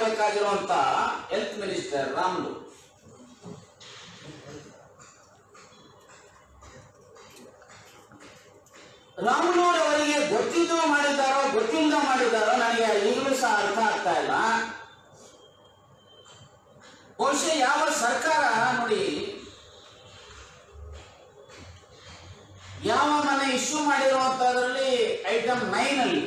ಮಾಡಬೇಕಾಗಿರುವಂತ health minister Ramulu ರಾಮುಲೂರ್ ಅವರಿಗೆ ಗೊತ್ತಿದ್ದು ಮಾಡಿದ್ದಾರೋ ಗೊತ್ತಿಲ್ಲದ ಮಾಡಿದ್ದಾರೋ ನನಗೆ ಈಗಲೂ ಸಹ ಅರ್ಥ ಆಗ್ತಾ ಇಲ್ಲ ಬಹುಶಃ ಯಾವ ಸರ್ಕಾರ ನೋಡಿ ಯಾವ ಮನೆ ಇಶ್ಯೂ ಮಾಡಿರುವಂತದ್ರಲ್ಲಿ ಐಟಮ್ ನೈನ್ ಅಲ್ಲಿ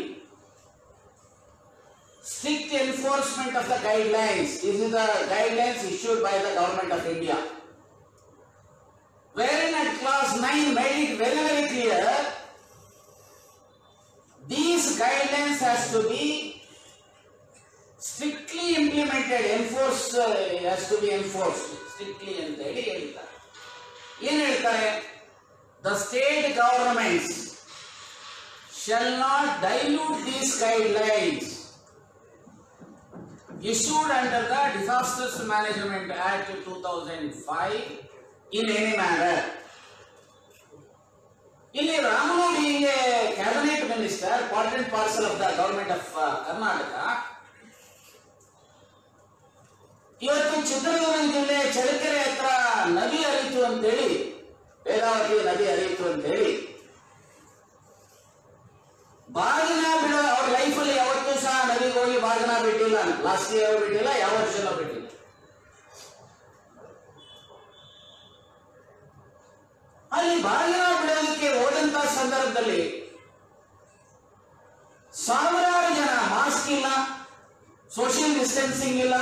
strict enforcement of the guidelines is the guidelines issued by the government of India wherein at clause 9 made it very very clear these guidelines has to be strictly implemented enforced uh, has to be enforced strictly ಅಂತ ಹೇಳಿ ಹೇಳ್ತಾರೆ ಏನ್ ಹೇಳ್ತಾರೆ the state governments shall not dilute these guidelines issued under the Disasters Management Act 2005 in any manner. ಇಲ್ಲಿ ರಾಮನೂರಿಗೆ cabinet minister part and parcel of the government of Karnataka ಇವತ್ತು ಚಿತ್ರದುರ್ಗ ಜಿಲ್ಲೆ ಚಳ್ಳಕೆರೆ ಹತ್ರ ನದಿ ಹರಿತು ಅಂತೇಳಿ ವೇದಾವತಿ ನದಿ ಹರಿಯಿತು ಅಂತೇಳಿ ಬಾಗಿನ ಬಿಡೋ ಅವ್ರ ಲೈಫಲ್ಲಿ ಯಾವತ್ತೂ ಸಹ ನದಿಗೆ ಹೋಗಿ ಬಾಗಿನ ಬಿಟ್ಟಿಲ್ಲ ಲಾಸ್ಟ್ ಇಯರ್ ಬಿಟ್ಟಿಲ್ಲ ಯಾವ ವರ್ಷನೂ ಬಿಟ್ಟಿಲ್ಲ ಅಲ್ಲಿ ಬಾಗಿನ ಬಿಡೋದಕ್ಕೆ ಹೋದಂತ ಸಂದರ್ಭದಲ್ಲಿ ಸಾವಿರಾರು ಜನ ಮಾಸ್ಕ್ ಇಲ್ಲ ಸೋಷಿಯಲ್ ಡಿಸ್ಟೆನ್ಸಿಂಗ್ ಇಲ್ಲ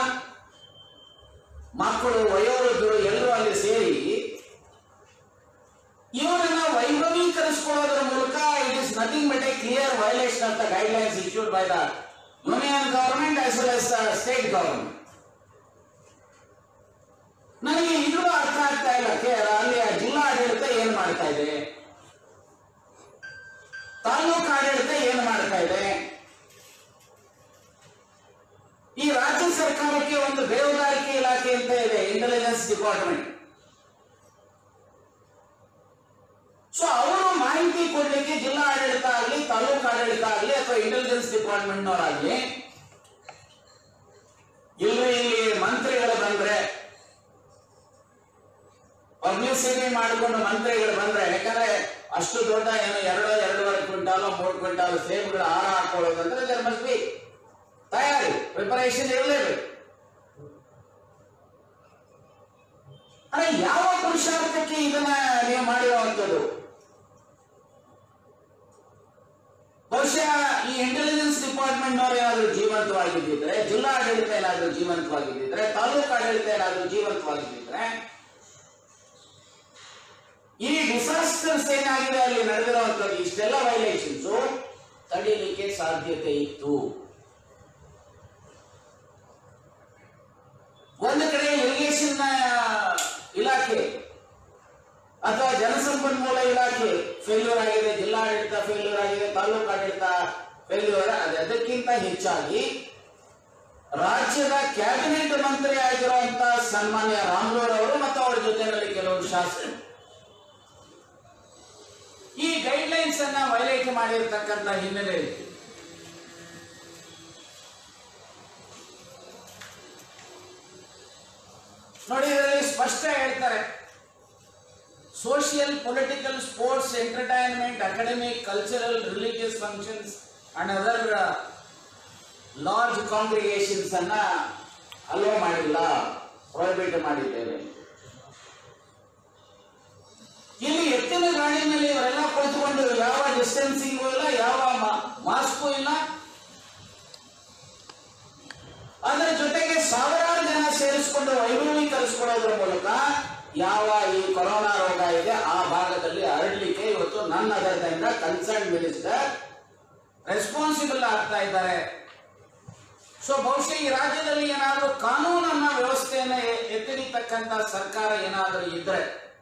ಮಕ್ಕಳು ವಯೋವೃದ್ಧರು ಎಲ್ಲರೂ ಅಲ್ಲಿ ಸೇರಿ ಇವರನ್ನ ವೈಭವೀಕರಿಸಿಕೊಳ್ಳೋದ್ರ ಮೂಲಕ it is nothing but a clear violation of the guidelines issued by the union government as well as the state government ನನಗೆ ಇದು ಅರ್ಥ ಆಗ್ತಾ ಇಲ್ಲ ಕೆ- ಅಲ್ಲಿ ಜಿಲ್ಲಾ ಆಡಳಿತ ಏನ್ ಮಾಡ್ತಾ ಇದೆ ತಾಲೂಕು ಆಡಳಿತ ಏನ್ ಮಾಡ್ತಾ ಇದೆ ಈ ರಾಜ್ಯ ಸರ್ಕಾರಕ್ಕೆ ಒಂದು ಬೇಹುಗಾರಿಕೆ ಇಲಾಖೆ ಅಂತ ಇದೆ ಇಂಟೆಲಿಜೆನ್ಸ್ ಡಿಪಾರ್ಟ್ಮೆಂಟ್ ಸೊ ಅವರು ಮಾಹಿತಿ ಕೊಡ್ಲಿಕ್ಕೆ ಜಿಲ್ಲಾ ಆಡಳಿತ ಆಗಲಿ ತಾಲೂಕು ಆಡಳಿತ ಆಗಲಿ ಅಥವಾ ಇಂಟೆಲಿಜೆನ್ಸ್ ಡಿಪಾರ್ಟ್ಮೆಂಟ್ನವರಾಗ್ಲಿ ಇಲ್ರಿ ಇಲ್ಲಿ ಮಂತ್ರಿಗಳು ಬಂದ್ರೆ ಪಬ್ಲಿಸಿಟಿ ಮಾಡಿಕೊಂಡು ಮಂತ್ರಿಗಳು ಬಂದ್ರೆ ಯಾಕಂದ್ರೆ ಅಷ್ಟು ದೊಡ್ಡ ಏನು ಎರಡು ಎರಡೂವರೆ ಕ್ವಿಂಟಾಲ್ ಮೂರು ಕ್ವಿಂಟಾಲ್ ಸೇಬುಗಳು ಆಹಾರ ಹಾಕೊಳ್ಳೋದಂದ್ರೆ ದರ್ ಮಸ್ಟ್ ಬಿ ತಯಾರಿ ಪ್ರಿಪರೇಷನ್ ಇರಲೇಬೇಕು ಅರೆ ಯಾವ ಪುರುಷಾರ್ಥಕ್ಕೆ ಇದನ್ನ ನೀವು ಮಾಡಿರುವಂಥದ್ದು ಬಹುಶಃ ಈ ಇಂಟೆಲಿಜೆನ್ಸ್ ಡಿಪಾರ್ಟ್ಮೆಂಟ್ ನವರು ಏನಾದರೂ ಜೀವಂತವಾಗಿದ್ದಿದ್ರೆ ಜಿಲ್ಲಾ ಆಡಳಿತ ಏನಾದರೂ ಜೀವಂತವಾಗಿದ್ದಿದ್ರೆ ತಾಲೂಕು ಆಡಳಿತ ಏನಾದರೂ ಜೀವಂತವಾಗಿದ್ದಿದ್ರೆ ಈ ಡಿಸಾಸ್ಟರ್ಸ್ ಏನಾಗಿದೆ ಅಲ್ಲಿ ನಡೆದಿರುವಂತದ್ದು ಇಷ್ಟೆಲ್ಲ ವೈಲೇಷನ್ಸ್ ತಡೀಲಿಕ್ಕೆ ಸಾಧ್ಯತೆ ಇತ್ತು ಒಂದು ಕಡೆ ಇರಿಗೇಷನ್ ಇಲಾಖೆ ಅಥವಾ ಜಲಸಂಪನ್ಮೂಲ ಇಲಾಖೆ ಫೇಲ್ಯೂರ್ ಆಗಿದೆ ಜಿಲ್ಲಾಡಳಿತ ಫೇಲ್ಯೂರ್ ಆಗಿದೆ ತಾಲೂಕು ಆಡಳಿತ ಫೇಲ್ಯೂರ್ ಅದೇ ಅದಕ್ಕಿಂತ ಹೆಚ್ಚಾಗಿ ರಾಜ್ಯದ ಕ್ಯಾಬಿನೆಟ್ ಮಂತ್ರಿ ಆಗಿರುವಂತ ಸನ್ಮಾನ್ಯ ರಾಮ್ಲೋರ್ ಅವರು ಮತ್ತು ಅವರ ಜೊತೆಯಲ್ಲಿ ಕೆಲವರು ಶಾಸಕರು ಈ ಗೈಡ್ಲೈನ್ಸ್ ಅನ್ನ ವೈಲೇಟ್ ಮಾಡಿರ್ತಕ್ಕಂಥ ಹಿನ್ನೆಲೆಯಲ್ಲಿ ನೋಡಿ ಇದರಲ್ಲಿ ಸ್ಪಷ್ಟ ಹೇಳ್ತಾರೆ social political sports entertainment academic cultural religious functions and other large congregations ಅನ್ನ ಅಲೋ ಮಾಡಿಲ್ಲ ಪ್ರೊಹಿಬಿಟ್ ಮಾಡಿದ್ದೇವೆ ಇಲ್ಲಿ ಎತ್ತಿನ ಗಾಡಿ ಮೇಲೆ ಇವರೆಲ್ಲ ಕುಳಿತುಕೊಂಡು ಯಾವ ಡಿಸ್ಟೆನ್ಸಿಂಗು ಇಲ್ಲ ಯಾವ ಮಾಸ್ಕು ಇಲ್ಲ ಅದರ ಜೊತೆಗೆ ಸಾವಿರಾರು ಜನ ಸೇರಿಸಿಕೊಂಡು ವೈಭವೀಕರಿಸಿಕೊಳ್ಳೋದ್ರ ಮೂಲಕ ಯಾವ ಈ ಕೊರೋನಾ ರೋಗ ಇದೆ ಆ ಭಾಗದಲ್ಲಿ ಹರಡಲಿಕ್ಕೆ ಇವತ್ತು ನನ್ನ ಅದರದಿಂದ ಕನ್ಸರ್ನ್ ಮಿನಿಸ್ಟರ್ ರೆಸ್ಪಾನ್ಸಿಬಲ್ ಆಗ್ತಾ ಇದ್ದಾರೆ ಸೊ ಬಹುಶಃ ಈ ರಾಜ್ಯದಲ್ಲಿ ಏನಾದರೂ ಕಾನೂನನ್ನ ವ್ಯವಸ್ಥೆಯನ್ನ ಎ- ಎತ್ತಿಡಿತಕ್ಕಂತ ಸರ್ಕಾರ ಏನಾದರೂ ಇದ್ರೆ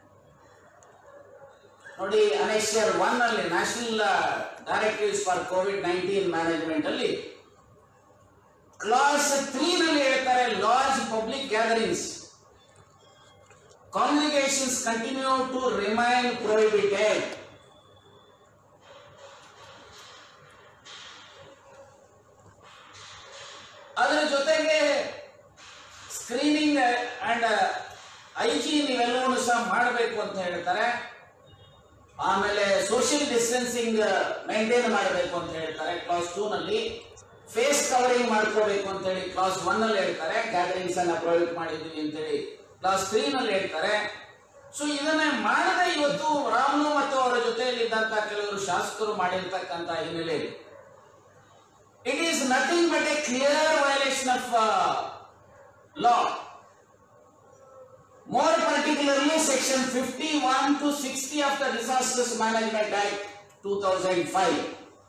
ನೋಡಿ ಅನೆಕ್ಷರ್ ಒನ್ ಅಲ್ಲಿ national directives for COVID nineteen management ಅಲ್ಲಿ ಕ್ಲಾಸ್ ತ್ರೀ ನಲ್ಲಿ ಹೇಳ್ತಾರೆ large public gatherings congregations continue to remain prohibited ಅದರ ಜೊತೆಗೆ ಜಿ ನೀವೆಲ್ಲವೂ ಸಹ ಮಾಡಬೇಕು ಅಂತ ಹೇಳ್ತಾರೆ ಆಮೇಲೆ ಸೋಷಿಯಲ್ ಡಿಸ್ಟೆನ್ಸಿಂಗ್ ಮೇಂಟೈನ್ ಮಾಡಬೇಕು ಅಂತ ಹೇಳ್ತಾರೆ ಕ್ಲಾಸ್ ಟೂ ನಲ್ಲಿ ಫೇಸ್ ಕವರಿಂಗ್ ಮಾಡ್ಕೋಬೇಕು ಅಂತ ಹೇಳಿ ಕ್ಲಾಸ್ ಒನ್ ನಲ್ಲಿ ಹೇಳ್ತಾರೆ ಗ್ಯಾದರಿಂಗ್ಸ್ ಅನ್ನ ಪ್ರೊವೈಡ್ ಮಾಡಿದ್ವಿ ಅಂತ ಹೇಳಿ ಕ್ಲಾಸ್ ತ್ರೀ ನಲ್ಲಿ ಹೇಳ್ತಾರೆ ಸೊ ಇದನ್ನ ಮಾಡದೆ ಇವತ್ತು ರಾಮನು ಮತ್ತು ಅವರ ಜೊತೆಯಲ್ಲಿದ್ದಂತ ಕೆಲವರು ಶಾಸಕರು ಮಾಡಿರ್ತಕ್ಕಂತ ಹಿನ್ನೆಲೆ it is nothing but a clear violation of law More particularly, section 51 to 60 of the Disasters Management Act 2005.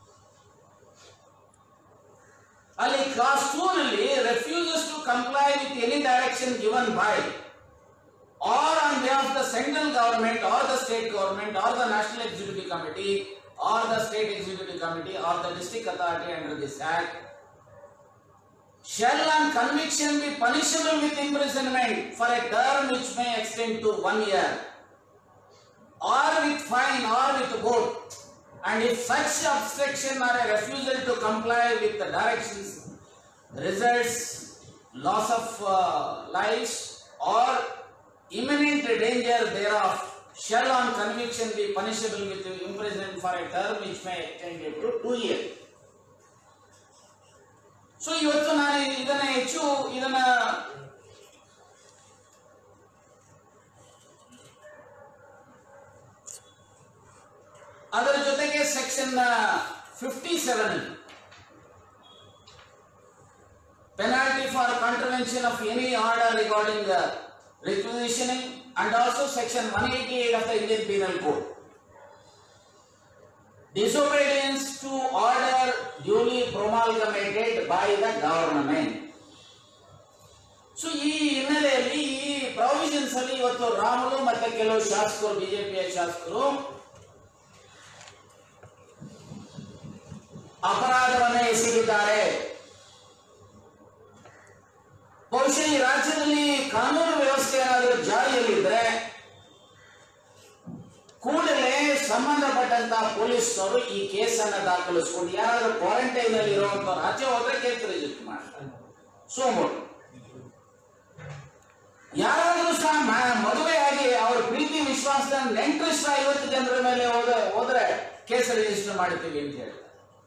ಅಲ್ಲಿ ಕ್ಲಾಸ್ ಟೂ ನಲ್ಲಿ refuses to comply with any direction given by or on behalf the central government or the state government or the national executive committee or the state executive committee or the district authority under this act shall on conviction be punishable with imprisonment for a term which may extend to one year or with fine or with both and if such obstruction or a refusal to comply with the directions results loss of uh, lives or imminent danger thereof shall on conviction be punishable with imprisonment for a term which may extend to two years so ಇವತ್ತು ನಾನು ಇದನ್ನ ಹೆಚ್ಚು ಇದನ್ನ ಅದರ ಜೊತೆಗೆ section fifty seven penalty for contravention of any order regarding requisitioning and also section one eighty eight of the Indian penal code disobedience to order duly promulgated by the government. So ಈ ಹಿನ್ನೆಲೆಯಲ್ಲಿ ಈ provisions ಅಲ್ಲಿ ಇವತ್ತು ರಾಮುಲು ಮತ್ತೆ ಕೆಲವು ಶಾಸಕರು ಬಿಜೆಪಿಯ ಶಾಸಕರು ಅಪರಾಧವನ್ನ ಎಸಗಿದ್ದಾರೆ ಬಹುಶಃ ಈ ರಾಜ್ಯದಲ್ಲಿ ಕಾನೂನು ವ್ಯವಸ್ಥೆ ಏನಾದರೂ ಜಾರಿಯಲ್ಲಿದ್ರೆ ಕೂಡಲೇ ಸಂಬಂಧಪಟ್ಟಂತ ಪೊಲೀಸ್ನವರು ಈ ಕೇಸನ್ನ ದಾಖಲಿಸ್ಕೊಂಡು ಯಾರಾದ್ರೂ ಕ್ವಾರಂಟೈನ್ ಅಲ್ಲಿ ಇರುವಂತವ್ರು ಆಚೆ ಹೋದ್ರೆ ಕೇಸ್ ರಿಜಿಸ್ಟರ್ ಮಾಡ್ತಾರೆ ಸೋಮವಾರ ಯಾರಾದ್ರೂ ಸಹ ಮ- ಮದುವೆಯಾಗಿ ಅವ್ರ ಪ್ರೀತಿ ವಿಶ್ವಾಸದ ನೆಂಟರಿಷ್ಟ ಐವತ್ತು ಜನರ ಮೇಲೆ ಹೋದ ಹೋದ್ರೆ ಕೇಸ್ ರಿಜಿಸ್ಟರ್ ಮಾಡ್ತೀವಿ ಅಂತ ಹೇಳ್ತಾರೆ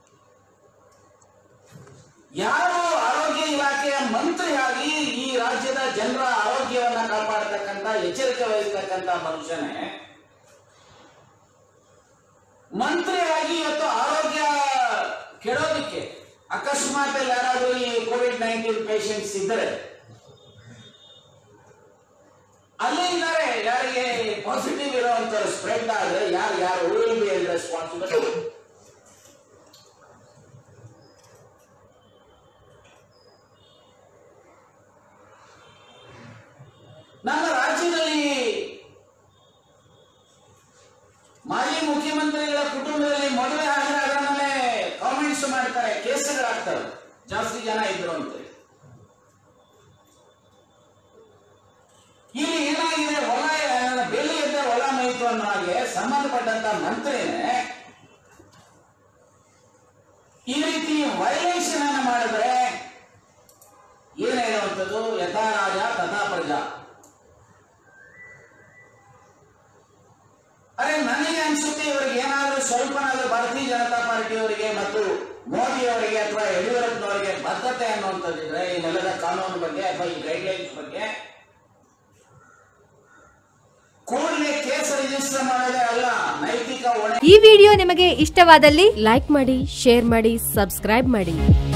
ಯಾರು ಆರೋಗ್ಯ ಇಲಾಖೆಯ ಮಂತ್ರಿಯಾಗಿ ಈ ರಾಜ್ಯದ ಜನರ ಆರೋಗ್ಯವನ್ನ ಕಾಪಾಡತಕ್ಕಂತ ಎಚ್ಚರಿಕೆ ವಹಿಸ್ತಕ್ಕಂತ ಮನುಷ್ಯನೇ ಮಂತ್ರಿಯಾಗಿ ಇವತ್ತು ಆರೋಗ್ಯ ಕೆಡೋದಕ್ಕೆ ಅಕಸ್ಮಾತ್ ಅಲ್ಲಿ ಯಾರಾದ್ರೂ ಈ ಕೋವಿಡ್ ನೈನ್ಟೀನ್ ಪೇಷಂಟ್ಸ್ ಇದ್ದರೆ ಅಲ್ಲೇ ಇದ್ದಾರೆ ಯಾರಿಗೆ ಪಾಸಿಟಿವ್ ಇರುವಂತ ಸ್ಪ್ರೆಡ್ ಆದ್ರೆ ಯಾರು ಯಾರು ವಿಲ್ ಬಿ ರೆಸ್ಪಾನ್ಸಿಬಲ್ ನಮ್ಮ ರಾಜ್ಯದಲ್ಲಿ ಮಾಜಿ ಮುಖ್ಯಮಂತ್ರಿಗಳ ಕುಟುಂಬದಲ್ಲಿ ಮದುವೆ ಆದ್ರೆ ಅದರ ಮೇಲೆ ಕಾಮೆಂಟ್ಸ್ ಮಾಡ್ತಾರೆ ಕೇಸುಗಳಾಗ್ತವೆ ಜಾಸ್ತಿ ಜನ ಇದ್ರು ಅಂತ ಇಲ್ಲಿ ಏನಾಗಿದೆ ಹೊಲ ಬೆಲೆ ಇದ್ದ ಹೊಲ ಮೈತು ಅನ್ನೋ ಹಾಗೆ ಸಂಬಂಧಪಟ್ಟಂತ ಮಂತ್ರಿನೇ ಈ ರೀತಿ ವೈಲೇಷನ್ ಅನ್ನು ಮಾಡಿದ್ರೆ ಏನ್ ಹೇಳುವಂಥದ್ದು ಯಥಾ ರಾಜ ತಥಾ ಪ್ರಜಾ ಅರೆ ನನಗೆ ಅನ್ಸುತ್ತೆ ಇವರಿಗೆ ಏನಾದ್ರೂ ಸ್ವಲ್ಪನಾದ್ರೂ ಭಾರತೀಯ ಜನತಾ ಪಾರ್ಟಿಯವರಿಗೆ ಮತ್ತು ಮೋದಿ ಅವರಿಗೆ ಅಥವಾ ಯಡಿಯೂರಪ್ಪನವರಿಗೆ ಬದ್ಧತೆ ಅನ್ನುವಂಥದ್ದಿದ್ರೆ ಈ ನೆಲದ ಕಾನೂನು ಬಗ್ಗೆ ಅಥವಾ ಈ ಗೈಡ್ಲೈನ್ಸ್ ಬಗ್ಗೆ ಕೂಡಲೇ ಕೇಸ್ ರಿಜಿಸ್ಟರ್ ಮಾಡೋದೇ ಅಲ್ಲ ನೈತಿಕ ಹೊಣೆ ಈ ವಿಡಿಯೋ ನಿಮಗೆ ಇಷ್ಟವಾದಲ್ಲಿ ಲೈಕ್ ಮಾಡಿ ಶೇರ್ ಮಾಡಿ ಸಬ್ಸ್ಕ್ರೈಬ್ ಮಾಡಿ